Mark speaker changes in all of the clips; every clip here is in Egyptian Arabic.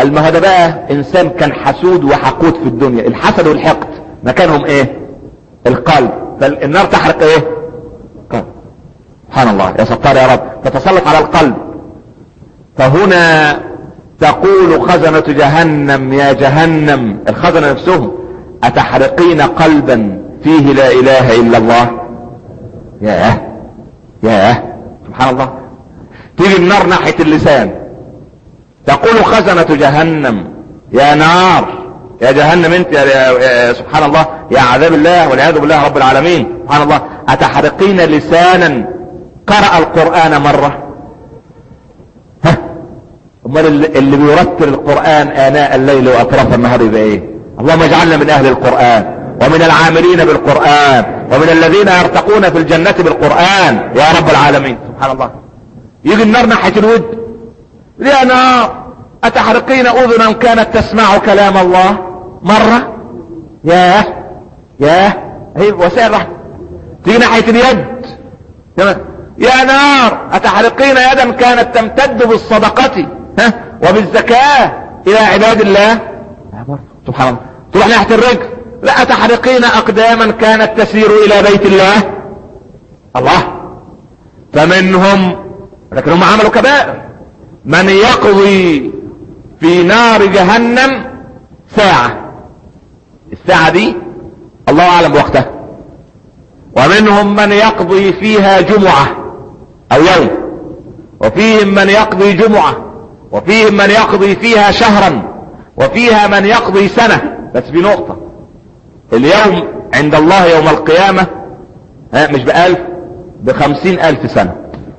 Speaker 1: قال ما هذا بقى انسان كان حسود وحقود في الدنيا الحسد والحقد مكانهم ايه القلب فالنار تحرق ايه قلب سبحان الله يا ستار يا رب تتسلط على القلب فهنا تقول خزنة جهنم يا جهنم الخزنة نفسهم أتحرقين قلبا فيه لا إله إلا الله ياه ياه سبحان الله تيجي النار ناحية اللسان تقول خزنة جهنم يا نار يا جهنم انت يا, يا سبحان الله يا عذاب الله والعياذ بالله رب العالمين سبحان الله أتحرقين لسانا قرأ القرآن مرة ها امال اللي بيرتل القرآن آناء الليل وأطراف النهار يبقى ايه اللهم اجعلنا من أهل القرآن ومن العاملين بالقرآن ومن الذين يرتقون في الجنة بالقرآن يا رب العالمين سبحان الله يجي النار ناحية الود يا نار أتحرقين أذنا كانت تسمع كلام الله مرة ياه ياه هي وسائل رحمة تيجي ناحية اليد يا نار أتحرقين يدا كانت تمتد بالصدقة ها وبالزكاة إلى عباد الله سبحان الله تروح ناحية الرجل لا أتحرقين أقداما كانت تسير إلى بيت الله الله فمنهم لكن هم عملوا كبائر من يقضي في نار جهنم ساعة الساعة دي الله أعلم بوقتها ومنهم من يقضي فيها جمعة أو يوم وفيهم من يقضي جمعة وفيهم من يقضي فيها شهرا وفيها من يقضي سنة بس في نقطة اليوم عند الله يوم القيامة ها مش بألف بخمسين ألف سنة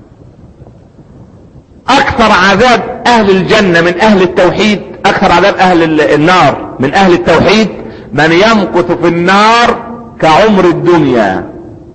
Speaker 1: أكثر عذاب أهل الجنة من أهل التوحيد أكثر عذاب أهل النار من أهل التوحيد من يمكث في النار كعمر الدنيا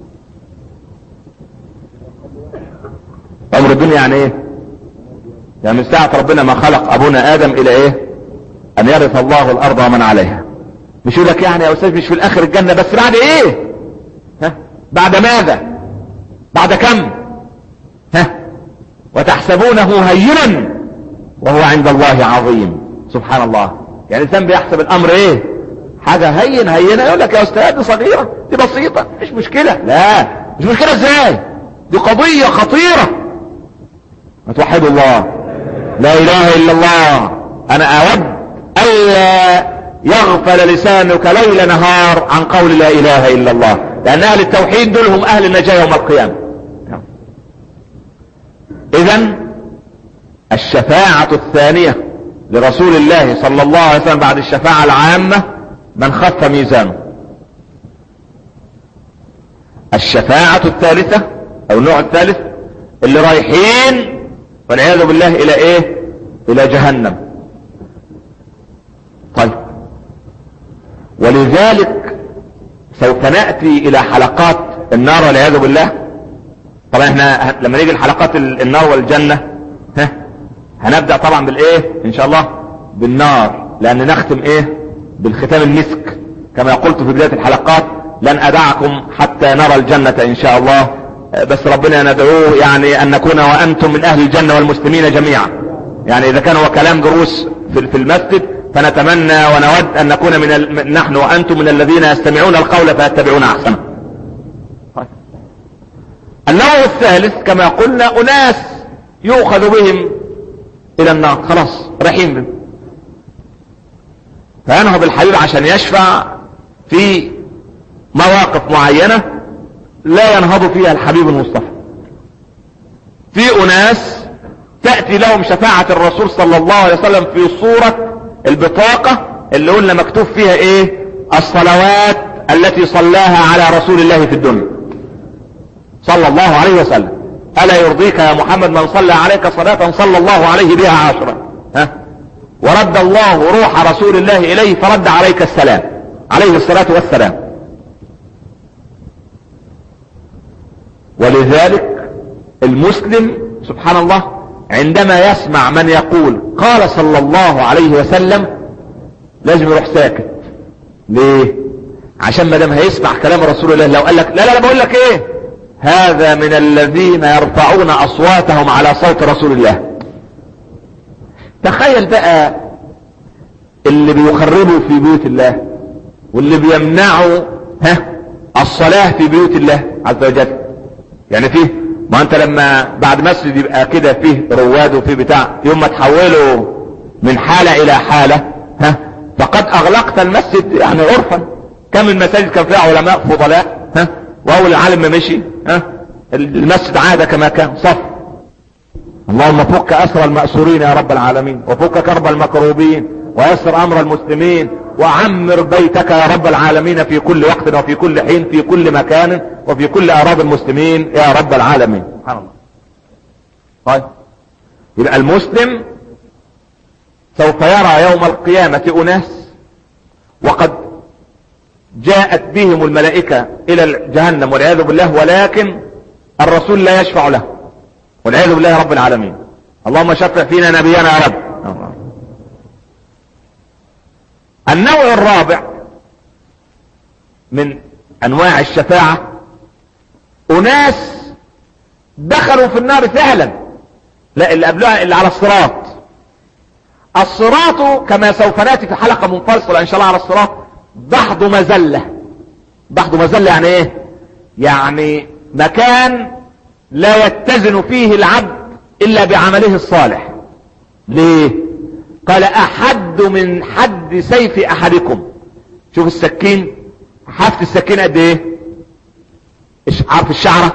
Speaker 1: عمر الدنيا يعني ايه يعني من ساعة ربنا ما خلق ابونا ادم الى ايه ان يرث الله الارض ومن عليها مش يقول لك يعني يا استاذ مش في الاخر الجنة بس بعد ايه ها بعد ماذا بعد كم ها وتحسبونه هينا وهو عند الله عظيم سبحان الله يعني الانسان بيحسب الامر ايه حاجة هين هينة يقول لك يا استاذ دي صغيرة دي بسيطة مش مشكلة لا مش مشكلة ازاي دي قضية خطيرة ما توحدوا الله لا اله الا الله انا اود الا يغفل لسانك ليل نهار عن قول لا اله الا الله لان اهل التوحيد دول هم اهل النجاة يوم القيامة اذا الشفاعة الثانية لرسول الله صلى الله عليه وسلم بعد الشفاعة العامة من خف ميزانه الشفاعة الثالثة او النوع الثالث اللي رايحين والعياذ بالله الى ايه الى جهنم طيب ولذلك سوف نأتي الى حلقات النار والعياذ بالله طبعا احنا لما نيجي الحلقات النار والجنة ها هنبدأ طبعا بالايه ان شاء الله بالنار لان نختم ايه بالختام المسك كما قلت في بداية الحلقات لن ادعكم حتى نرى الجنة ان شاء الله بس ربنا ندعوه يعني ان نكون وانتم من اهل الجنة والمسلمين جميعا يعني اذا كان هو كلام دروس في المسجد فنتمنى ونود ان نكون من ال... نحن وانتم من الذين يستمعون القول فيتبعون احسنه النوع الثالث كما قلنا اناس يؤخذ بهم الى النار خلاص رايحين بهم فينهض الحبيب عشان يشفع في مواقف معينة لا ينهض فيها الحبيب المصطفى في اناس تأتي لهم شفاعة الرسول صلى الله عليه وسلم في صورة البطاقة اللي قلنا مكتوب فيها ايه الصلوات التي صلاها على رسول الله في الدنيا صلى الله عليه وسلم ألا يرضيك يا محمد من صلى عليك صلاة صلى الله عليه بها عشرة ها ورد الله روح رسول الله إليه فرد عليك السلام عليه الصلاة والسلام ولذلك المسلم سبحان الله عندما يسمع من يقول قال صلى الله عليه وسلم لازم يروح ساكت ليه عشان ما دام هيسمع كلام رسول الله لو قال لك لا لا لا بقول لك ايه هذا من الذين يرفعون اصواتهم على صوت رسول الله تخيل بقى اللي بيخربوا في بيوت الله واللي بيمنعوا ها الصلاة في بيوت الله عز وجل يعني فيه ما انت لما بعد مسجد يبقى كده فيه رواد وفيه بتاع يوم ما تحوله من حالة الى حالة ها فقد اغلقت المسجد يعني عرفا كم المساجد كان فيها علماء فضلاء ها واول العالم ما مشي ها المسجد عاد كما كان صف اللهم فك اسر المأسورين يا رب العالمين وفك كرب المكروبين ويسر امر المسلمين وعمر بيتك يا رب العالمين في كل وقت وفي كل حين في كل مكان وفي كل اراضي المسلمين يا رب العالمين سبحان الله طيب يبقى المسلم سوف يرى يوم القيامة اناس وقد جاءت بهم الملائكة الى جهنم والعياذ بالله ولكن الرسول لا يشفع له والعياذ بالله رب العالمين اللهم شفع فينا نبينا يا رب النوع الرابع من انواع الشفاعة اناس دخلوا في النار فعلا لا اللي قبلها اللي على الصراط الصراط كما سوف ناتي في حلقة منفصلة ان شاء الله على الصراط ضحض مزلة ضحض مزلة يعني ايه يعني مكان لا يتزن فيه العبد الا بعمله الصالح ليه قال احد من حد سيف احدكم شوف السكين حافة السكين قد ايه عارف الشعرة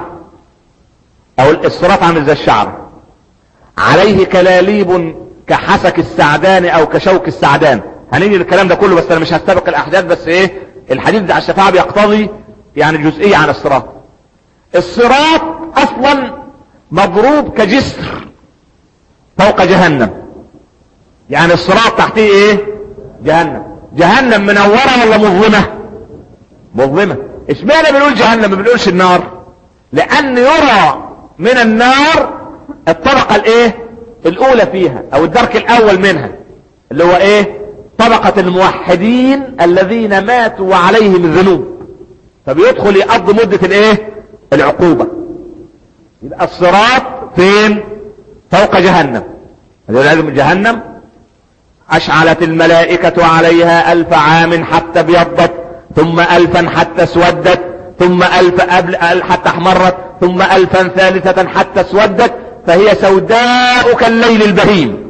Speaker 1: او الصراط عامل زي الشعرة عليه كلاليب كحسك السعدان او كشوك السعدان هنيجي الكلام ده كله بس انا مش هستبق الاحداث بس ايه الحديث ده على الشفاعة بيقتضي يعني جزئية عن الصراط الصراط اصلا مضروب كجسر فوق جهنم يعني الصراط تحتيه ايه جهنم جهنم منورة ولا مظلمة مظلمة اشمعنى بنقول جهنم ما بنقولش النار لان يرى من النار الطبقة الايه الاولى فيها او الدرك الاول منها اللي هو ايه طبقة الموحدين الذين ماتوا وعليهم الذنوب فبيدخل يقضي مدة الايه العقوبة يبقى الصراط فين فوق جهنم من جهنم اشعلت الملائكة عليها الف عام حتى ابيضت ثم الفا حتى اسودت ثم الف قبل حتى احمرت ثم الفا ثالثة حتى اسودت فهي سوداء كالليل البهيم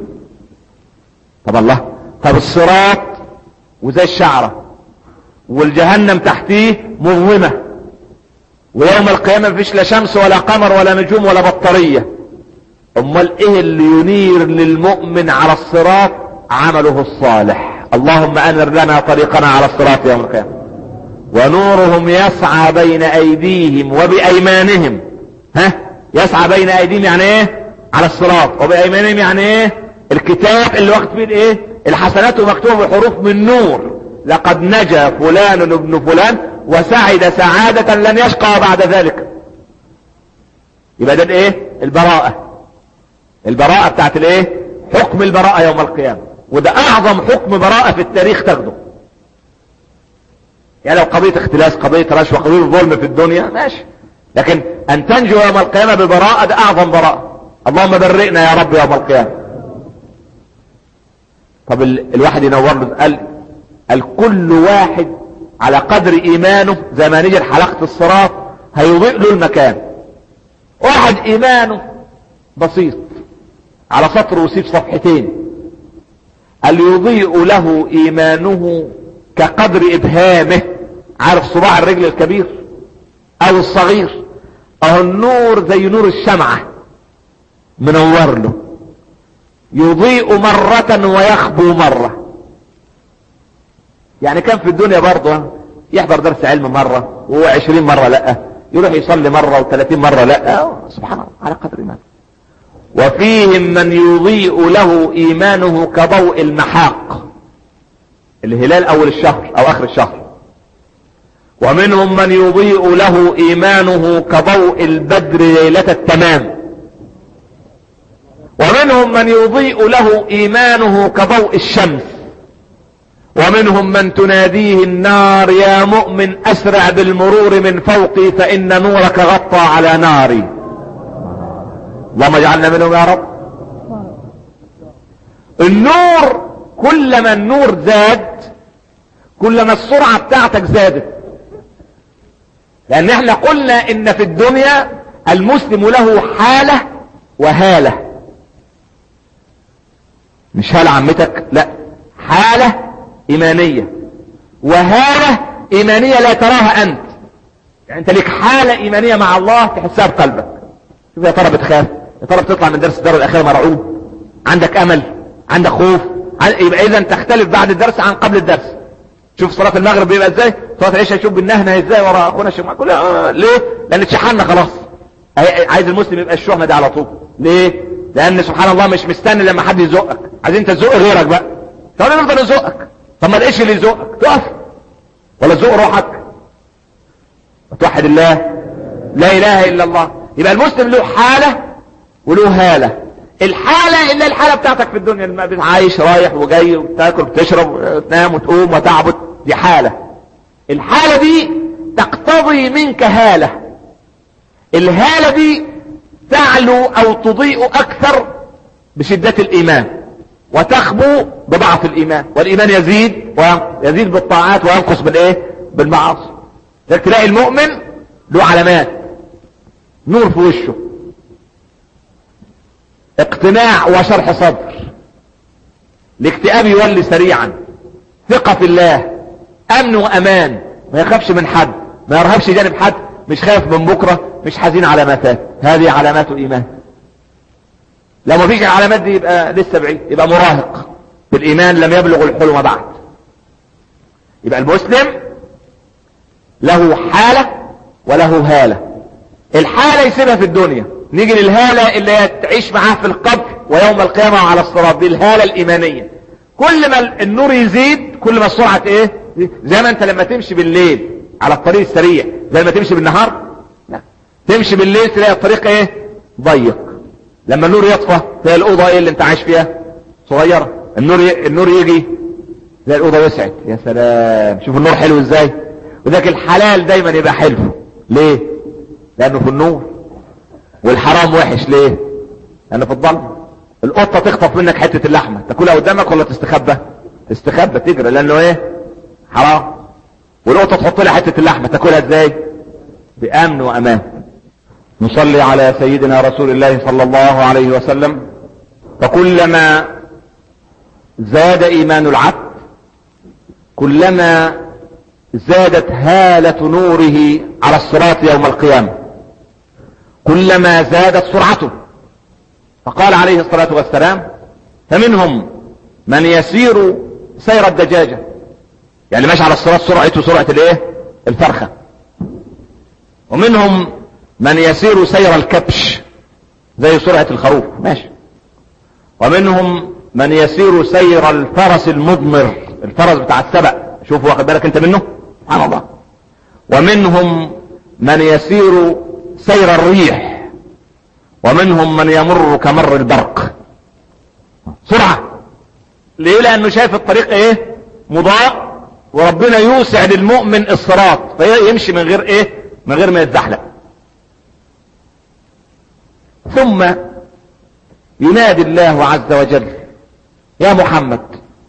Speaker 1: طب الله طب الصراط وزي الشعرة والجهنم تحتيه مظلمة ويوم القيامة مفيش لا شمس ولا قمر ولا نجوم ولا بطارية امال ايه اللي ينير للمؤمن على الصراط عمله الصالح اللهم انر لنا طريقنا على الصراط يوم القيامة ونورهم يسعى بين ايديهم وبايمانهم ها يسعى بين ايديهم يعني ايه على الصراط وبايمانهم يعني ايه الكتاب اللي واخد فيه الايه الحسنات مكتوبة بحروف من نور لقد نجا فلان ابن فلان وسعد سعادة لن يشقى بعد ذلك يبقى ده الايه البراءة البراءة بتاعت الايه حكم البراءة يوم القيامة وده اعظم حكم براءة في التاريخ تاخده يعني لو قضية اختلاس قضية رشوة قضية ظلم في الدنيا ماشي لكن ان تنجو يوم القيامة ببراءة ده اعظم براءة اللهم برئنا يا رب يوم القيامة طب الواحد ينور له قال الكل واحد على قدر ايمانه زي ما نيجي حلقة الصراط هيضيء له المكان واحد ايمانه بسيط على سطر وسيب صفحتين قال يضيء له ايمانه كقدر ابهامه عارف صباع الرجل الكبير او الصغير اهو النور زي نور الشمعة منور له يضيء مرة ويخبو مرة يعني كان في الدنيا برضه يحضر درس علم مرة وهو عشرين مرة لا يروح يصلي مرة وثلاثين مرة لا سبحان الله على قدر ايمانه وفيهم من يضيء له ايمانه كضوء المحاق الهلال اول الشهر او اخر الشهر ومنهم من يضيء له ايمانه كضوء البدر ليلة التمام ومنهم من يضيء له ايمانه كضوء الشمس ومنهم من تناديه النار يا مؤمن اسرع بالمرور من فوقي فان نورك غطى على ناري اللهم اجعلنا منهم يا رب النور كلما النور زاد كلما السرعة بتاعتك زادت لان احنا قلنا ان في الدنيا المسلم له حالة وهالة مش هالة عمتك لا حالة ايمانية وهالة ايمانية لا تراها انت يعني انت لك حالة ايمانية مع الله تحسها بقلبك شوف يا ترى بتخاف يا ترى بتطلع من درس الدار الاخير مرعوب عندك امل عندك خوف يبقى اذا تختلف بعد الدرس عن قبل الدرس شوف صلاة المغرب بيبقى ازاي صلاة العشاء شوف بالنهنة ازاي ورا اخونا الشيخ كلها آه ليه لان اتشحنا خلاص عايز المسلم يبقى الشحنة دي على طول ليه لان سبحان الله مش مستني لما حد يزقك عايزين انت تزق غيرك بقى طب نفضل نزقك طب ما الايش اللي يزقك تقف ولا تزق روحك وتوحد الله لا اله الا الله يبقى المسلم له حالة وله هالة الحالة الا الحالة بتاعتك في الدنيا لما عايش رايح وجاي وتاكل وتشرب وتنام وتقوم وتعبد دي حالة الحالة دي تقتضي منك هالة الهالة دي تعلو او تضيء اكثر بشدة الايمان وتخبو بضعف الايمان والايمان يزيد ويزيد بالطاعات وينقص بالايه بالمعاصي تلاقي المؤمن له علامات نور في وشه اقتناع وشرح صدر الاكتئاب يولي سريعا ثقة في الله امن وامان ما يخافش من حد ما يرهبش جانب حد مش خايف من بكرة مش حزين على ما فات هذه علامات ايمان لو ما فيش العلامات دي يبقى لسه بعيد يبقى مراهق في الايمان لم يبلغ الحلم بعد يبقى المسلم له حالة وله هالة الحالة يسيبها في الدنيا نيجي للهالة اللي تعيش معاه في القبر ويوم القيامة على الصراط دي الهالة الإيمانية كل ما النور يزيد كل ما السرعة ايه زي ما انت لما تمشي بالليل على الطريق السريع زي ما تمشي بالنهار لا تمشي بالليل تلاقي الطريق ايه ضيق لما النور يطفى تلاقي الأوضة ايه اللي انت عايش فيها صغيرة النور ي... النور يجي تلاقي الأوضة وسعت يا سلام شوف النور حلو ازاي وذاك الحلال دايما يبقى حلو ليه لانه في النور والحرام وحش ليه لانه في الظلم القطة تخطف منك حتة اللحمة تاكلها قدامك ولا تستخبى تستخبى تجري لانه ايه حرام والقطة تحط لها حتة اللحمة تاكلها ازاي بامن وامان نصلي على سيدنا رسول الله صلى الله عليه وسلم فكلما زاد ايمان العبد كلما زادت هالة نوره على الصراط يوم القيامة كلما زادت سرعته فقال عليه الصلاة والسلام فمنهم من يسير سير الدجاجة يعني ماشي على الصراط سرعته سرعة الايه الفرخة ومنهم من يسير سير الكبش زي سرعة الخروف ماشي ومنهم من يسير سير الفرس المضمر الفرس بتاع السبق شوف واخد بالك انت منه سبحان الله ومنهم من يسير سير الريح ومنهم من يمر كمر البرق سرعة ليه لانه شايف الطريق ايه مضاء وربنا يوسع للمؤمن الصراط فيمشي من غير ايه من غير ما يتزحلق ثم ينادي الله عز وجل يا محمد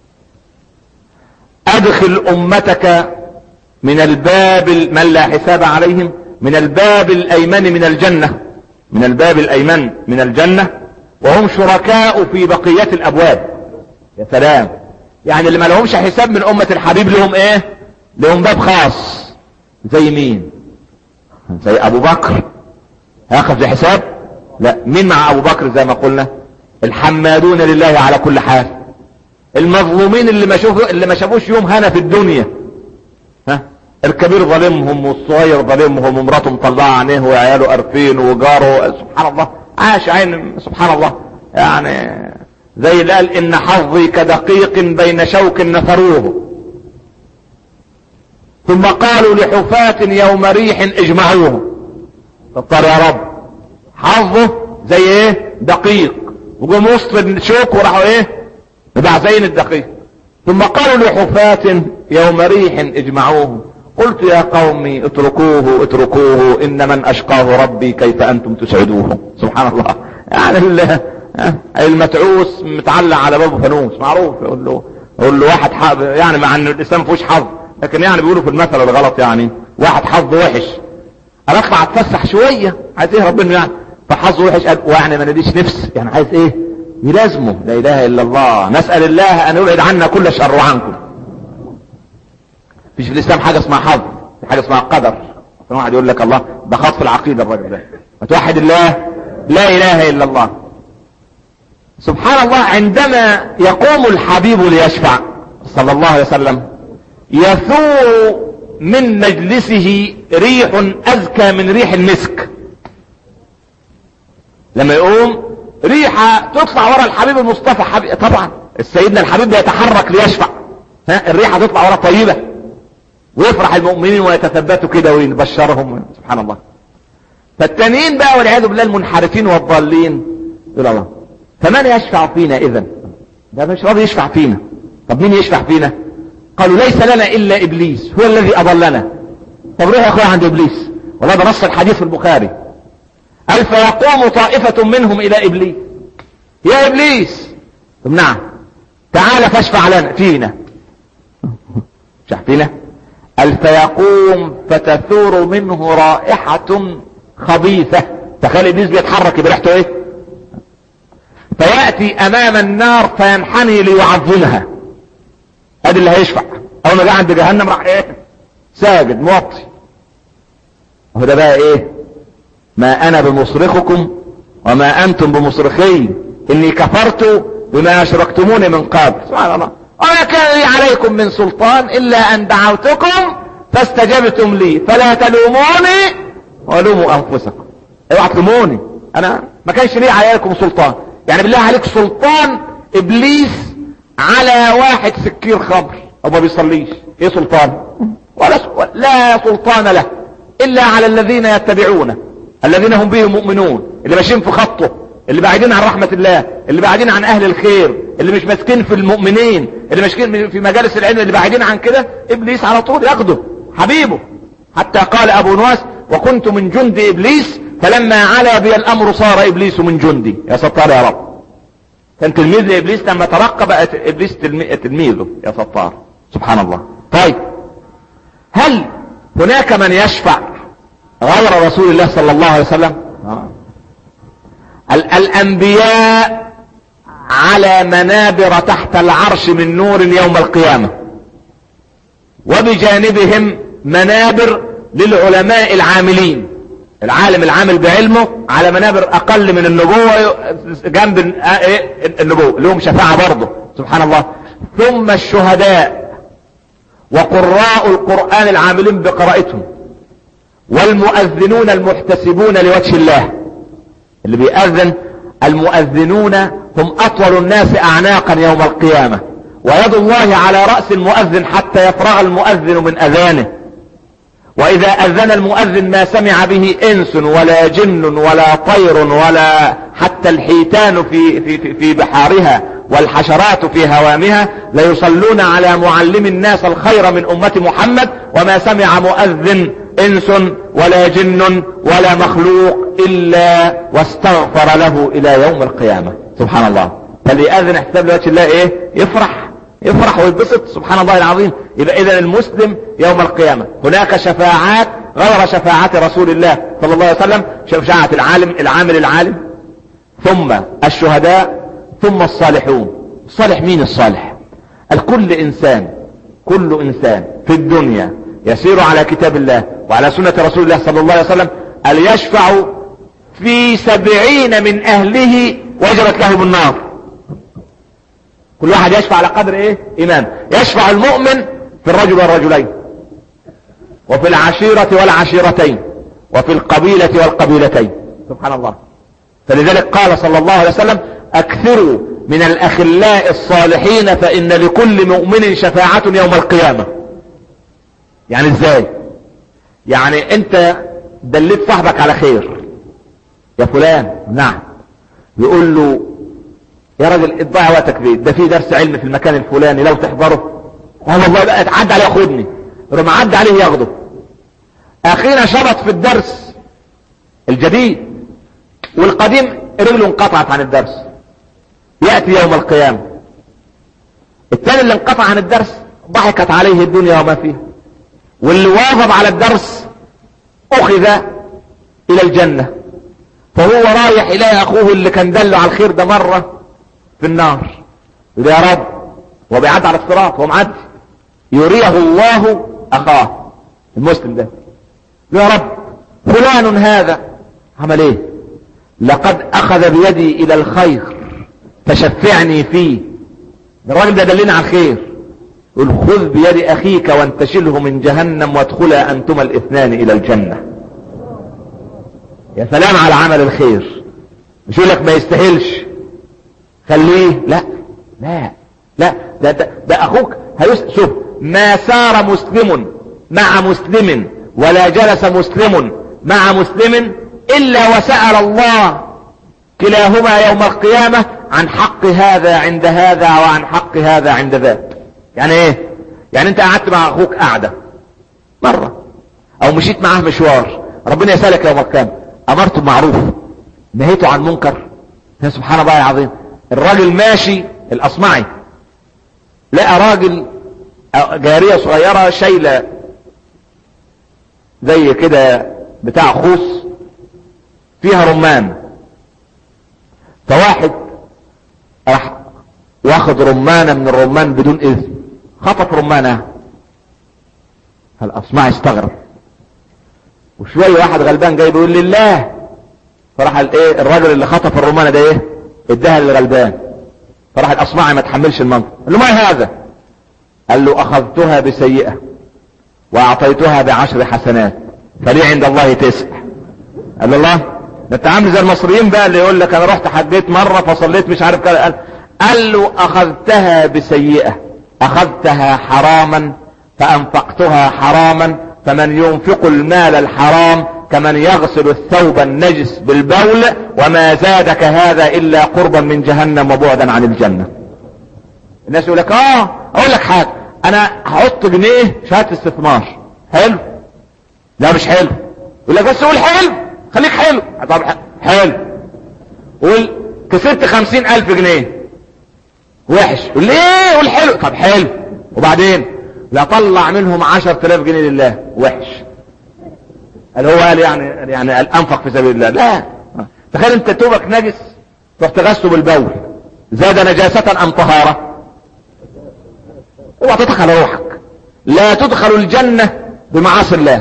Speaker 1: ادخل امتك من الباب من لا حساب عليهم من الباب الايمن من الجنة من الباب الايمن من الجنة وهم شركاء في بقية الابواب يا سلام يعني اللي ما لهمش حساب من امة الحبيب لهم ايه لهم باب خاص زي مين زي ابو بكر هياخذ حساب لا مين مع ابو بكر زي ما قلنا الحمادون لله على كل حال المظلومين اللي ما شوفوا اللي ما شافوش يوم هنا في الدنيا ها الكبير ظالمهم والصغير ظالمهم ومراته مطلعه عينيه وعياله قرفين وجاره سبحان الله عاش عين سبحان الله يعني زي اللي قال ان حظي كدقيق بين شوك نثروه ثم قالوا لحفاة يوم ريح اجمعوه فقال يا رب حظه زي ايه دقيق وجم وسط الشوك وراحوا ايه مبعزين الدقيق ثم قالوا لحفاة يوم ريح اجمعوه قلت يا قومي اتركوه اتركوه ان من اشقاه ربي كيف انتم تسعدوه سبحان الله يعني المتعوس متعلق على باب فانوس معروف يقول له اقول له واحد حظ يعني مع ان الاسلام فيهوش حظ لكن يعني بيقولوا في المثل الغلط يعني واحد حظ وحش انا اطلع اتفسح شوية عايز ايه ربنا يعني فحظه وحش قال ويعني ما نديش نفس يعني عايز ايه يلازمه لا اله الا الله نسأل الله ان يبعد عنا كل شر وعنكم مفيش في الاسلام حاجة اسمها حظ حاجة اسمها قدر واحد يقول لك الله ده خاص في العقيدة الراجل ده وتوحد الله لا اله الا الله سبحان الله عندما يقوم الحبيب ليشفع صلى الله عليه وسلم يثور من مجلسه ريح أزكى من ريح المسك لما يقوم ريحة تطلع ورا الحبيب المصطفى حبيب طبعا السيدنا الحبيب يتحرك ليشفع ها الريحة تطلع ورا طيبة ويفرح المؤمنين ويتثبتوا كده ويبشرهم سبحان الله فالتانيين بقى والعياذ بالله المنحرفين والضالين يقول الله فمن يشفع فينا اذا ده مش راضي يشفع فينا طب مين يشفع فينا قالوا ليس لنا الا ابليس هو الذي اضلنا طب روح يا اخويا عند ابليس والله ده نص الحديث في البخاري قال فيقوم طائفة منهم الى ابليس يا ابليس طب نعم تعال فاشفع لنا فينا شفع فينا قال فيقوم فتثور منه رائحة خبيثة تخيل ابليس بيتحرك بريحته ايه فيأتي امام النار فينحني ليعظمها ادي اللي هيشفع اول ما جه عند جهنم راح ايه ساجد موطي وهو ده بقى ايه ما انا بمصرخكم وما انتم بمصرخي اني كفرت بما اشركتموني من قبل سبحان الله وما كان لي عليكم من سلطان الا ان دعوتكم فاستجبتم لي فلا تلوموني ولوموا انفسكم اوعى تلوموني انا ما كانش لي عليكم سلطان يعني بالله عليك سلطان ابليس على واحد سكير خمر او ما بيصليش ايه سلطان ولا لا سلطان له الا على الذين يتبعونه الذين هم به مؤمنون اللي ماشيين في خطه اللي بعيدين عن رحمة الله اللي بعيدين عن اهل الخير اللي مش ماسكين في المؤمنين اللي ماسكين في مجالس العلم اللي بعيدين عن كده ابليس على طول ياخده حبيبه حتى قال ابو نواس وكنت من جند ابليس فلما علا بي الامر صار ابليس من جندي يا ستار يا رب كان تلميذ لابليس لما ترقى بقى ابليس تلميذه يا ستار سبحان الله طيب هل هناك من يشفع غير رسول الله صلى الله عليه وسلم آه. الانبياء على منابر تحت العرش من نور يوم القيامة وبجانبهم منابر للعلماء العاملين العالم العامل بعلمه على منابر اقل من النبوة جنب النبوة لهم شفاعة برضه سبحان الله ثم الشهداء وقراء القرآن العاملين بقراءتهم والمؤذنون المحتسبون لوجه الله اللي بيأذن المؤذنون هم اطول الناس اعناقا يوم القيامة ويد الله على رأس المؤذن حتى يفرغ المؤذن من اذانه واذا اذن المؤذن ما سمع به انس ولا جن ولا طير ولا حتى الحيتان في, في, في بحارها والحشرات في هوامها ليصلون على معلم الناس الخير من امة محمد وما سمع مؤذن انس ولا جن ولا مخلوق الا واستغفر له الى يوم القيامة سبحان الله فليأذن حساب لوجه الله ايه يفرح يفرح ويتبسط سبحان الله العظيم يبقى اذا المسلم يوم القيامة هناك شفاعات غير شفاعات رسول الله صلى الله عليه وسلم شفاعة العالم العامل العالم ثم الشهداء ثم الصالحون الصالح مين الصالح الكل انسان كل انسان في الدنيا يسير على كتاب الله وعلى سنة رسول الله صلى الله عليه وسلم أن يشفع في سبعين من اهله وجرت له بالنار كل واحد يشفع على قدر ايه ايمان يشفع المؤمن في الرجل والرجلين وفي العشيرة والعشيرتين وفي القبيلة والقبيلتين سبحان الله فلذلك قال صلى الله عليه وسلم اكثروا من الاخلاء الصالحين فان لكل مؤمن شفاعة يوم القيامة يعني ازاي يعني انت دليت صاحبك على خير يا فلان نعم يقول له يا راجل اضيع وقتك فيه ده في درس علم في المكان الفلاني لو تحضره اه والله بقى اتعدى عليه خدني رم عدى عليه ياخده اخيرا شبط في الدرس الجديد والقديم رجله انقطعت عن الدرس يأتي يوم القيامة التاني اللي انقطع عن الدرس ضحكت عليه الدنيا وما فيها واللي واظب على الدرس اخذ الى الجنة فهو رايح الى اخوه اللي كان دله على الخير ده مرة في النار يقول يا رب هو بيعدي على الصراط هو معدي يريه الله اخاه المسلم ده يا رب فلان هذا عمل ايه لقد اخذ بيدي الى الخير فشفعني فيه الراجل ده دلنا على الخير قل خذ بيد اخيك وانتشله من جهنم وادخلا انتما الاثنان الى الجنة يا سلام على عمل الخير مش يقول لك ما يستاهلش خليه لا لا لا ده, ده, ده اخوك هيس شوف ما سار مسلم مع مسلم ولا جلس مسلم مع مسلم الا وسأل الله كلاهما يوم القيامة عن حق هذا عند هذا وعن حق هذا عند ذاك يعني ايه يعني انت قعدت مع اخوك قعدة مرة او مشيت معاه مشوار ربنا يسألك يوم القيامة امرته بمعروف نهيته عن منكر يا سبحان الله العظيم الراجل ماشي الاصمعي لقى راجل جارية صغيرة شايلة زي كده بتاع خوص فيها رمان فواحد راح واخد رمانة من الرمان بدون اذن خطف رمانة فالاصمعي استغرب وشوية واحد غلبان جاي بيقول لله فراح الايه الراجل اللي خطف الرمانة ده ايه اداها للغلبان فراح الاصمعي ما تحملش المنطق قال له ما هذا قال له اخذتها بسيئة واعطيتها بعشر حسنات فلي عند الله تسع قال له الله ده انت عامل زي المصريين بقى اللي يقول لك انا رحت حجيت مرة فصليت مش عارف كده قال, قال له اخذتها بسيئة اخذتها حراما فانفقتها حراما فمن ينفق المال الحرام كمن يغسل الثوب النجس بالبول وما زادك هذا الا قربا من جهنم وبعدا عن الجنة الناس يقول لك اه اقول لك حاجة انا هحط جنيه شهادة استثمار حلو لا مش حلو يقول لك بس قول حلو خليك حلو طب حلو قول كسبت خمسين الف جنيه وحش قول ليه قول حلو طب حلو وبعدين لا طلع منهم عشر تلاف جنيه لله وحش قال هو قال يعني يعني قال انفق في سبيل الله لا تخيل انت توبك نجس تروح تغسله بالبول زاد نجاسة ام طهارة اوعى تضحك على روحك لا تدخل الجنة بمعاصي الله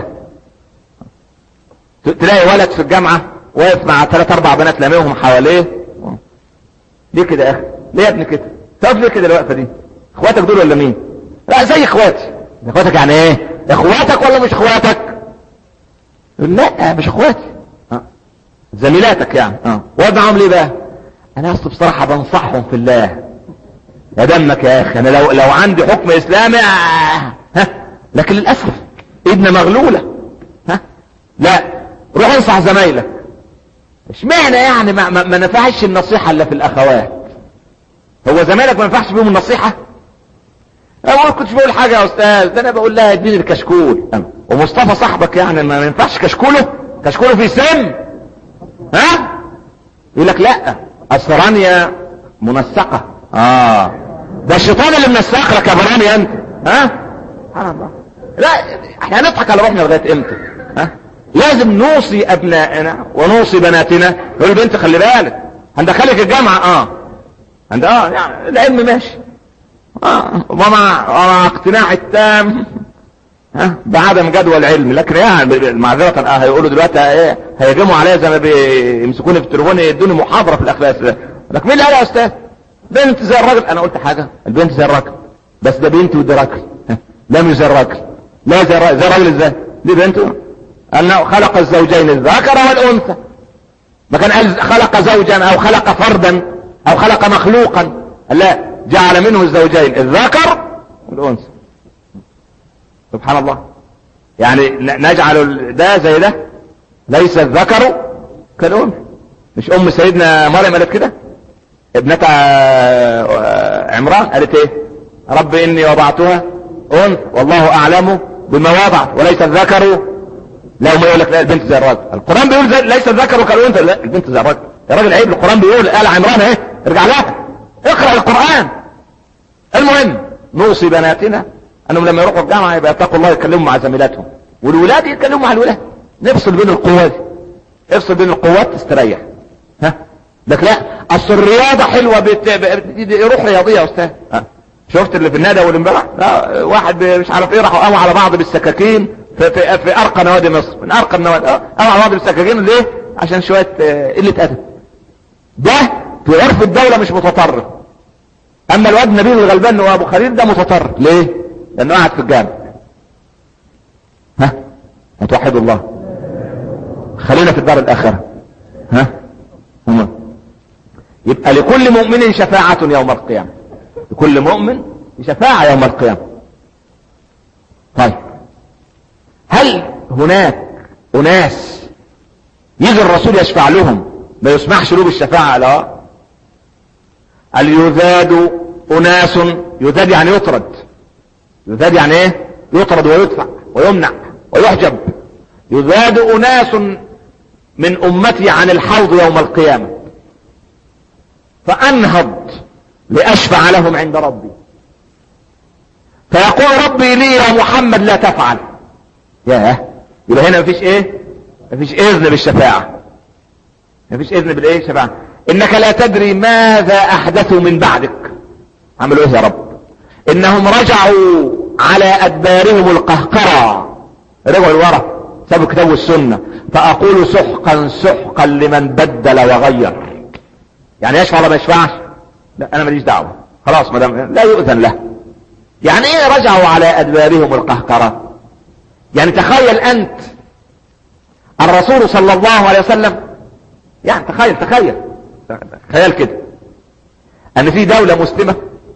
Speaker 1: تلاقي ولد في الجامعة واقف مع ثلاث اربع بنات لاميهم حواليه ليه كده يا اخي ليه يا ابني كده تعرف ليه كده الوقفة دي اخواتك دول ولا مين لا زي اخواتي اخواتك يعني ايه اخواتك ولا مش اخواتك لا مش اخواتي أه. زميلاتك يعني اه وقعد معاهم ليه بقى انا اصل بصراحة بنصحهم في الله يا دمك يا اخي انا لو لو عندي حكم اسلامي آه. ها لكن للاسف ايدنا مغلولة ها لا روح انصح زمايلك اشمعنى يعني ما, ما, ما نفعش النصيحة الا في الاخوات هو زمايلك ما ينفعش بيهم النصيحة انا ما كنتش بقول حاجة يا استاذ ده انا بقول لها اديني الكشكول ومصطفى صاحبك يعني ما ينفعش كشكوله كشكوله في سم ها يقول لك لا السرانيا منسقة اه ده الشيطان اللي منسق لك يا براني انت ها سبحان الله لا احنا هنضحك على روحنا لغايه امتى ها لازم نوصي ابنائنا ونوصي بناتنا يقول البنت خلي بالك هندخلك الجامعه اه عند اه يعني العلم ماشي اه ومع ومع اقتناع التام ها بعدم جدوى العلم لكن يعني معذرة اه هيقولوا دلوقتي ايه هيهجموا عليا زي ما بيمسكوني في التليفون يدوني محاضرة في الاخلاق لك مين اللي قال يا استاذ بنت زي الراجل انا قلت حاجة البنت زي الراجل بس ده بنت وده راجل لا مش زي الراجل لا زي الراجل زي الراجل ازاي دي بنته انه خلق الزوجين الذكر والانثى ما كان قال خلق زوجا او خلق فردا او خلق مخلوقا لا جعل منه الزوجين الذكر والانثى سبحان الله يعني نجعل ده زي ده ليس الذكر كالانثى مش ام سيدنا مريم قالت كده ابنة عمران قالت ايه رب اني وضعتها انثى والله اعلم بما وضعت وليس الذكر لا ما يقول لك لا البنت زي الراجل القرآن بيقول زي ليس الذكر كالانثى لا البنت زي الراجل يا راجل عيب القرآن بيقول قال عمران ايه ارجع لها اقرأ القرآن المهم نوصي بناتنا انهم لما يروحوا الجامعة يبقى يتقوا الله يتكلموا مع زميلاتهم والولاد يتكلموا مع الولاد نفصل بين القوات افصل بين القوات تستريح ها لك لا اصل الرياضة حلوة بت... ب... يروح رياضية يا استاذ ها. شفت اللي في النادي اول امبارح لا واحد مش عارف ايه راحوا قاموا على بعض بالسكاكين في, في, في ارقى نوادي مصر من ارقى النوادي قاموا على بعض بالسكاكين ليه عشان شوية قلة ادب ده في عرف الدولة مش متطرف اما الواد نبيل الغلبان وابو خليل ده متطرف ليه لانه قاعد في الجامع ها متوحد الله خلينا في الدار الاخرة ها هم يبقى لكل مؤمن شفاعة يوم القيامة لكل مؤمن شفاعة يوم القيامة طيب هل هناك اناس يجي الرسول يشفع لهم ما يسمحش له بالشفاعة لا قال يذاد اناس يذاد يعني يطرد يذاد يعني ايه يطرد ويدفع ويمنع ويحجب يذاد اناس من امتي عن الحوض يوم القيامة فانهض لاشفع لهم عند ربي فيقول ربي لي يا محمد لا تفعل ياه يبقى هنا مفيش ايه مفيش اذن بالشفاعة مفيش اذن بالايه شفاعة انك لا تدري ماذا احدثوا من بعدك عملوا ايه يا رب انهم رجعوا على ادبارهم القهقرة رجعوا لورا سابوا الكتاب والسنة فاقول سحقا سحقا لمن بدل وغير يعني يشفع ولا ما يشفعش لا انا ماليش دعوة خلاص مدام لا يؤذن له يعني ايه رجعوا على ادبارهم القهقرة يعني تخيل انت الرسول صلى الله عليه وسلم يعني تخيل تخيل تخيل كده ان في دولة مسلمة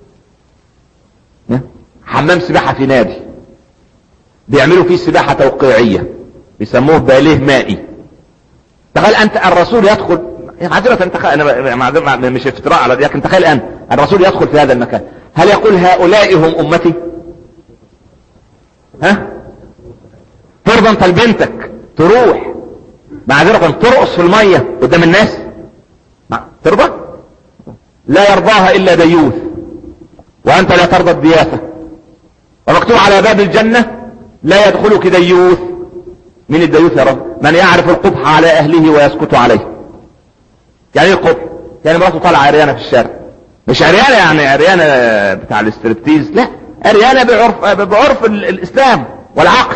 Speaker 1: حمام سباحة في نادي بيعملوا فيه سباحة توقيعية بيسموه باليه مائي تخيل انت الرسول يدخل معذرة انت انا معذرة مش افتراء على لكن تخيل انت الرسول يدخل في هذا المكان هل يقول هؤلاء هم امتي ها ترضى انت لبنتك تروح معذرة ترقص في المية قدام الناس ترضى لا يرضاها الا ديوث وانت لا ترضى الدياثة ومكتوب على باب الجنة لا يدخلك ديوث من الديوث يا رب من يعرف القبح على اهله ويسكت عليه يعني ايه القبح يعني مراته طالعه عريانه في الشارع مش عريانه يعني عريانه بتاع الاستريبتيز لا عريانه بعرف بعرف الاسلام والعقل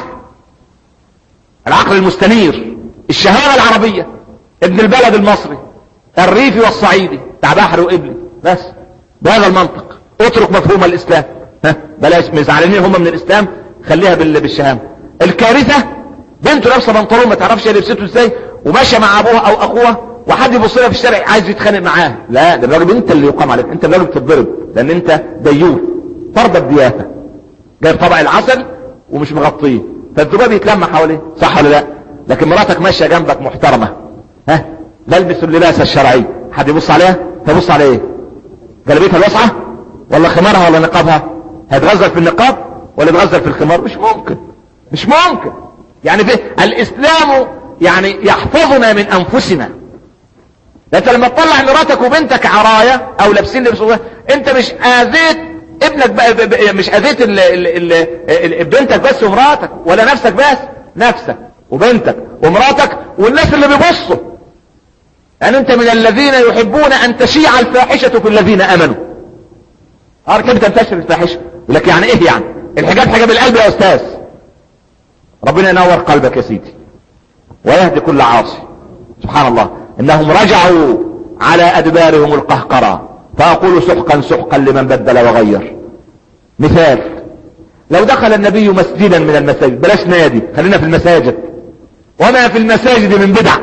Speaker 1: العقل المستنير الشهامة العربية ابن البلد المصري الريفي والصعيدي بتاع بحر وقبلي بس بهذا المنطق اترك مفهوم الاسلام ها بلاش مزعلانين هم من الاسلام خليها بالشهامة الكارثة بنته لابسه بنطلون ما تعرفش هي لبسته ازاي وماشيه مع ابوها او اخوها وحد يبص لها في الشارع عايز يتخانق معاها لا ده الراجل انت اللي يقام عليك انت الراجل تتضرب لان انت ديوث فرض الدياثه جايب طبق العسل ومش مغطيه فالذباب يتلم حواليه صح ولا لا لكن مراتك ماشيه جنبك محترمه ها تلبس اللباس الشرعي حد يبص عليها تبص على ايه جلبيتها الواسعه ولا خمارها ولا نقابها هتغزل في النقاب ولا تغزل في الخمار مش ممكن مش ممكن يعني في الاسلام يعني يحفظنا من انفسنا انت لما تطلع مراتك وبنتك عراية او لابسين لبس انت مش اذيت ابنك بقى مش اذيت ال ال ال بنتك بس ومراتك ولا نفسك بس نفسك وبنتك ومراتك والناس اللي بيبصوا يعني انت من الذين يحبون ان تشيع الفاحشة في الذين امنوا اه كيف تنتشر الفاحشة يقول لك يعني ايه يعني الحجاب حجاب القلب يا استاذ ربنا ينور قلبك يا سيدي ويهدي كل عاصي سبحان الله انهم رجعوا على ادبارهم القهقرة فاقول سحقا سحقا لمن بدل وغير مثال لو دخل النبي مسجدا من المساجد بلاش نادي خلينا في المساجد وما في المساجد من بدع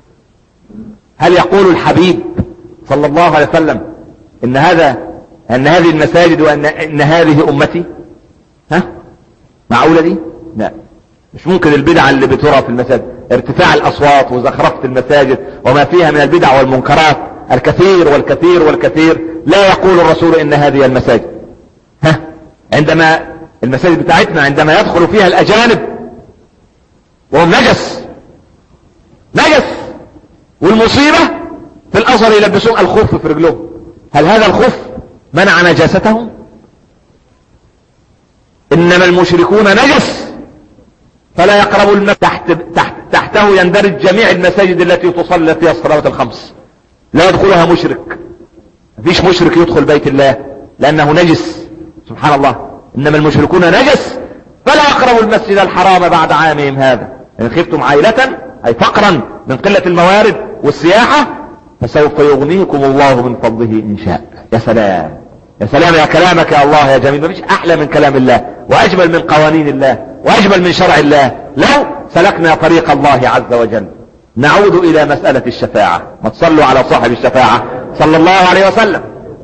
Speaker 1: هل يقول الحبيب صلى الله عليه وسلم ان هذا ان هذه المساجد وان ان هذه امتي ها معقولة دي لا مش ممكن البدع اللي بترى في المساجد ارتفاع الاصوات وزخرفة المساجد وما فيها من البدع والمنكرات الكثير والكثير والكثير لا يقول الرسول ان هذه المساجد ها عندما المساجد بتاعتنا عندما يدخل فيها الاجانب وهم نجس نجس والمصيبة في الازهر يلبسون الخف في رجلهم هل هذا الخف منع نجاستهم انما المشركون نجس فلا يقربوا المسجد تحت تحت تحته يندرج جميع المساجد التي تصلى فيها الصلوات الخمس لا يدخلها مشرك مفيش مشرك يدخل بيت الله لانه نجس سبحان الله انما المشركون نجس فلا يقربوا المسجد الحرام بعد عامهم هذا ان خفتم عائلة اي فقرا من قلة الموارد والسياحة فسوف يغنيكم الله من فضله ان شاء يا سلام يا سلام يا كلامك يا الله يا جميل مفيش احلى من كلام الله واجمل من قوانين الله واجمل من شرع الله لو سلكنا طريق الله عز وجل نعود الى مسألة الشفاعة ما تصلوا على صاحب الشفاعة صلى الله عليه وسلم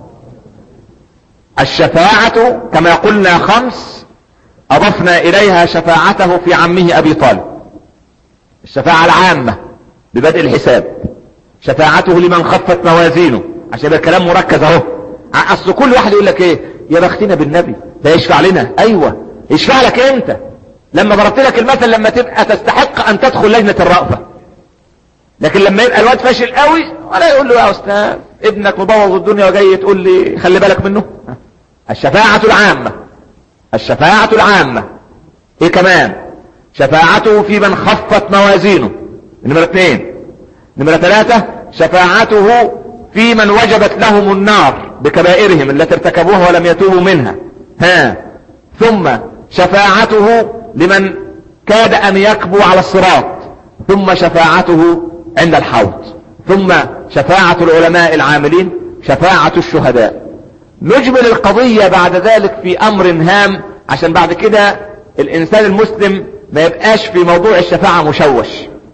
Speaker 1: الشفاعة كما قلنا خمس اضفنا اليها شفاعته في عمه ابي طالب الشفاعة العامة ببدء الحساب شفاعته لمن خفت موازينه عشان يبقى الكلام مركز اهو اصل كل واحد يقول لك ايه يا بختنا بالنبي ده يشفع لنا ايوه يشفع لك انت لما ضربت لك المثل لما تبقى تستحق ان تدخل لجنة الرأفة لكن لما يبقى الواد فاشل قوي ولا يقول له يا استاذ ابنك مبوظ الدنيا وجاي تقول لي خلي بالك منه الشفاعة العامة الشفاعة العامة ايه كمان شفاعته في من خفت موازينه نمرة اثنين نمرة ثلاثة شفاعته في من وجبت لهم النار بكبائرهم التي ارتكبوها ولم يتوبوا منها ها ثم شفاعته لمن كاد ان يكبو على الصراط ثم شفاعته عند الحوض ثم شفاعة العلماء العاملين شفاعة الشهداء نجمل القضية بعد ذلك في امر هام عشان بعد كده الانسان المسلم ما يبقاش في موضوع الشفاعة مشوش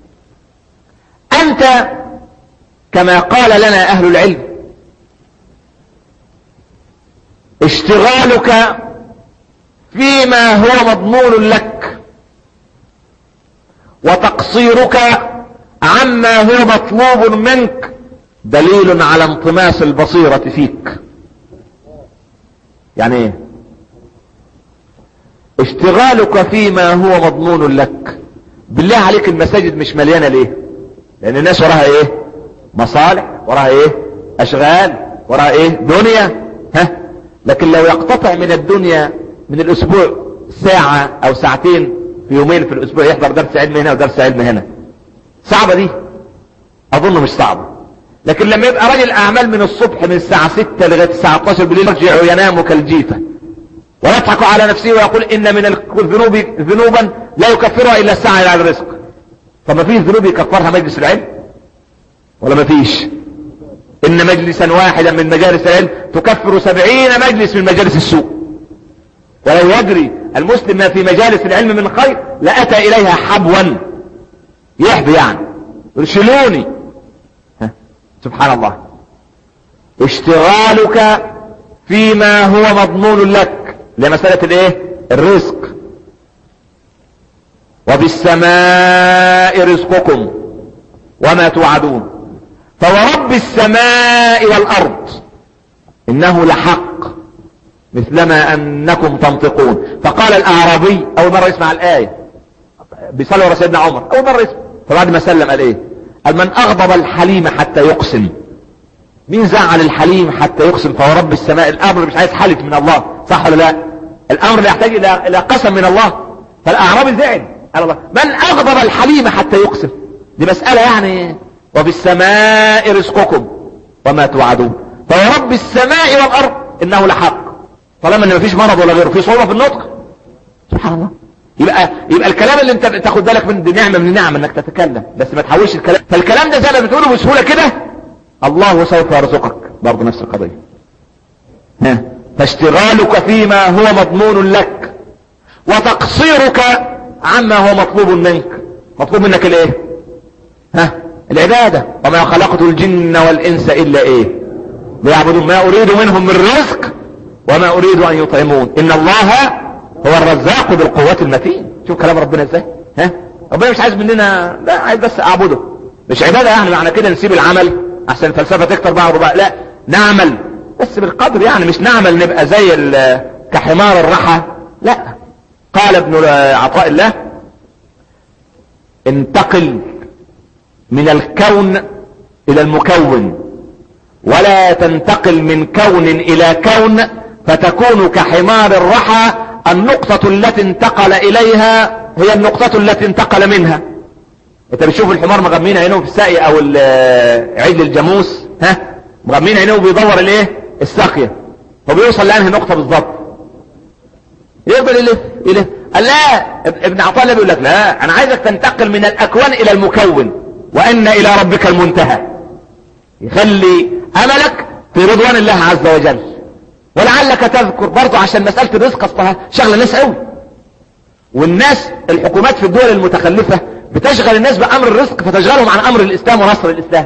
Speaker 1: انت كما قال لنا اهل العلم اشتغالك فيما هو مضمون لك وتقصيرك عما هو مطلوب منك دليل على انطماس البصيرة فيك يعني ايه اشتغالك فيما هو مضمون لك بالله عليك المساجد مش مليانة ليه لان الناس وراها ايه مصالح وراها ايه اشغال وراها ايه دنيا ها لكن لو يقتطع من الدنيا من الاسبوع ساعة او ساعتين في يومين في الاسبوع يحضر درس علم هنا ودرس علم هنا صعبة دي اظن مش صعبة لكن لما يبقى راجل اعمال من الصبح من الساعة 6 لغاية الساعة 12 بالليل يرجع ينام كالجيفة ويضحك على نفسه ويقول ان من الذنوب ذنوبا لا يكفرها الا الساعة الى الرزق فما فيش ذنوب يكفرها مجلس العلم ولا ما فيش ان مجلسا واحدا من مجالس العلم تكفر سبعين مجلس من مجالس السوء ولو يدري المسلم ما في مجالس العلم من خير لأتى إليها حبوا يحبي يعني ارشلوني سبحان الله اشتغالك فيما هو مضمون لك لمسألة الايه الرزق وبالسماء رزقكم وما توعدون فورب السماء والارض انه لحق مثلما انكم تنطقون فقال الاعرابي اول مرة يسمع الاية بيصلي ورا سيدنا عمر اول مرة يسمع فبعد ما سلم قال ايه قال من اغضب الحليم حتى يقسم مين زعل الحليم حتى يقسم فهو رب السماء الامر مش عايز حلف من الله صح ولا لا الامر يحتاج الى الى قسم من الله فالاعرابي زعل قال الله من اغضب الحليم حتى يقسم دي مسألة يعني وفي السماء رزقكم وما توعدون فهو رب السماء والارض انه لحق طالما ان مفيش مرض ولا غيره في صعوبة في النطق سبحان الله يبقى يبقى الكلام اللي انت تاخد بالك من دي نعمه من النعم انك تتكلم بس ما تحولش الكلام فالكلام ده زي ما بتقوله بسهوله كده الله سوف يرزقك برضه نفس القضيه ها فاشتغالك فيما هو مضمون لك وتقصيرك عما هو مطلوب منك مطلوب منك الايه ها العبادة وما خلقت الجن والانس الا ايه ليعبدون ما اريد منهم من رزق وما اريد ان يطعمون ان الله هو الرزاق بالقوة المتين شوف كلام ربنا ازاي ها ربنا مش عايز مننا لا عايز بس اعبده مش عبادة يعني معنى كده نسيب العمل احسن الفلسفة تكتر بقى ربع لا نعمل بس بالقدر يعني مش نعمل نبقى زي كحمار الرحى لا قال ابن عطاء الله انتقل من الكون الى المكون ولا تنتقل من كون الى كون فتكون كحمار الرحى النقطة التي انتقل اليها هي النقطة التي انتقل منها انت بتشوف الحمار مغمين عينه في الساقية او عجل الجاموس ها مغمين عينه وبيدور الايه الساقية فبيوصل لانهي نقطة بالضبط يقبل يلف يلف قال لا ابن عطاء الله بيقول لك لا انا عايزك تنتقل من الاكوان الى المكون وان الى ربك المنتهى يخلي املك في رضوان الله عز وجل ولعلك تذكر برضه عشان مسألة الرزق اصلها شغلة ناس قوي والناس الحكومات في الدول المتخلفة بتشغل الناس بامر الرزق فتشغلهم عن امر الاسلام ونصر الاسلام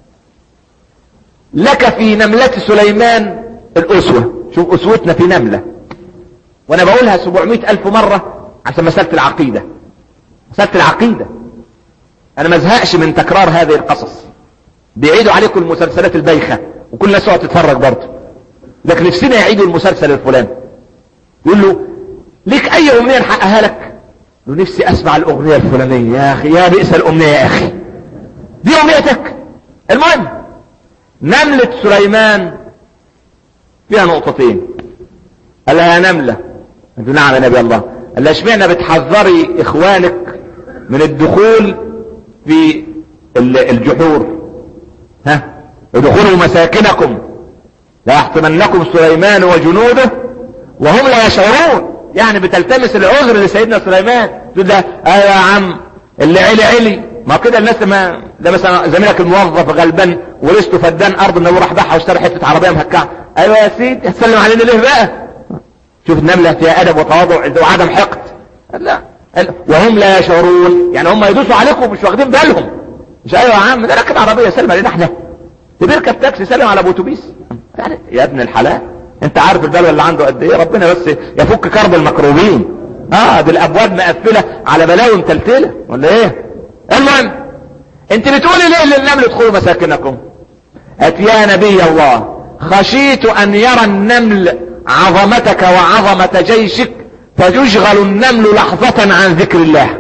Speaker 1: لك في نملة سليمان الاسوة شوف اسوتنا في نملة وانا بقولها 700 الف مرة عشان مسألة العقيدة مسألة العقيدة انا ما ازهقش من تكرار هذه القصص بيعيدوا عليكم المسلسلات البايخة وكل الناس تقعد تتفرج برضه لكن نفسنا يعيدوا المسلسل الفلاني يقول له ليك اي امنية نحققها لك له نفسي اسمع الاغنية الفلانية يا اخي يا بئس الامنية يا اخي دي امنيتك المهم نملة سليمان فيها نقطتين قال لها يا نملة انت نعم يا نبي الله قال لها اشمعنى بتحذري اخوانك من الدخول في الجحور ها ادخلوا مساكنكم لا يحطمنكم سليمان وجنوده وهم لا يشعرون يعني بتلتمس العذر لسيدنا سليمان تقول ده ايوه يا عم اللي علي علي ما كده الناس ما ده مثلا زميلك الموظف غلبان ورثته فدان ارض النبي راح باعها واشترى حته عربيه مهكعه ايوه يا سيدي هتسلم علينا ليه بقى شوف النمله فيها ادب وتواضع وعدم حقد لا وهم لا يشعرون يعني هم يدوسوا عليكم مش واخدين بالهم مش ايوه يا عم ده راكب عربيه سلم علينا احنا ده بيركب تاكسي سلم على ابو اتوبيس يعني يا ابن الحلال انت عارف البلوى اللي عنده قد ايه ربنا بس يفك كرب المكروبين اه دي الابواب مقفله على بلاوي متلتله ولا ايه المهم انت بتقولي ليه للنمل ادخلوا مساكنكم ات يا نبي الله خشيت ان يرى النمل عظمتك وعظمة جيشك فيشغل النمل لحظة عن ذكر الله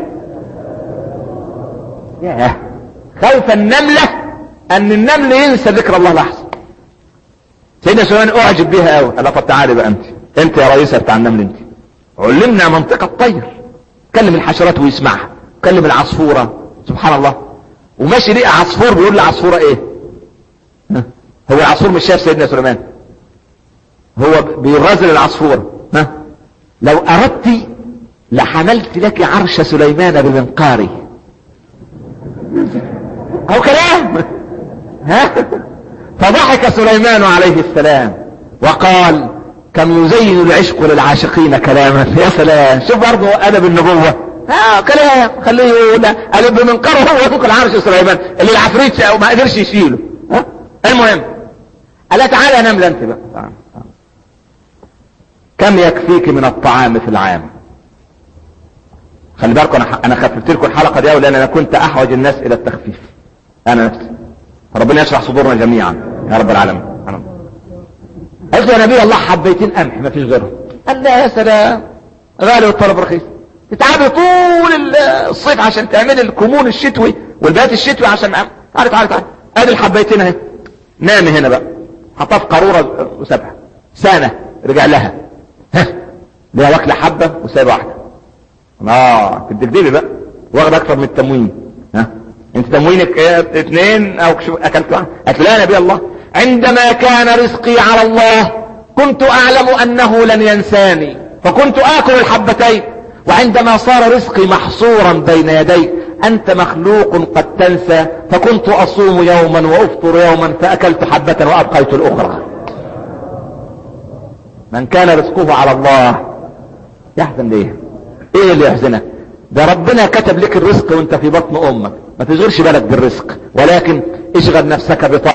Speaker 1: ياه خوف النملة ان النمل ينسى ذكر الله لحظة سيدنا سليمان اعجب بها قوي قال طب تعالي بقى انت انت يا رئيسة بتاع النمل انت علمنا منطقة الطير كلم الحشرات ويسمعها كلم العصفورة سبحان الله وماشي ليه عصفور بيقول لعصفورة ايه ها؟ هو العصفور مش شايف سيدنا سليمان هو بيغازل العصفورة ها لو اردت لحملت لك عرش سليمان بمنقاري هو كلام ها فضحك سليمان عليه السلام وقال كم يزين العشق للعاشقين كلاما يا سلام شوف برضه ادب النبوة ها كلام خليه يقول قال بمنقره هو فوق العرش سليمان اللي العفريت ما قدرش يشيله ها المهم قال تعالى نملة انت بقى كم يكفيك من الطعام في العام خلي بالكم انا انا خففت لكم الحلقه دي لان انا كنت احوج الناس الى التخفيف انا نفسي ربنا يشرح صدورنا جميعا يا رب العالمين قلت يا نبي الله حبيتين قمح ما فيش غيرهم قال لا يا سلام غالي والطلب رخيص تتعبي طول الصيف عشان تعملي الكمون الشتوي والبيات الشتوي عشان تعالي تعالي تعالي ادي الحبيتين اهي نامي هنا بقى حطها في قارورة وسابها سنة رجع لها ها ليها واكلة حبة وسايبة واحدة اه تدبدبي بقى واخد اكتر من التموين ها انت تموينك ايه اتنين او اكلت واحد قالت لا يا نبي الله عندما كان رزقي على الله كنت اعلم انه لن ينساني فكنت اكل الحبتين وعندما صار رزقي محصورا بين يدي انت مخلوق قد تنسى فكنت اصوم يوما وافطر يوما فاكلت حبة وابقيت الاخرى من كان رزقه على الله يحزن ليه ايه اللي يحزنك ده ربنا كتب لك الرزق وانت في بطن امك ما تشغلش بالك بالرزق ولكن اشغل نفسك بطاعة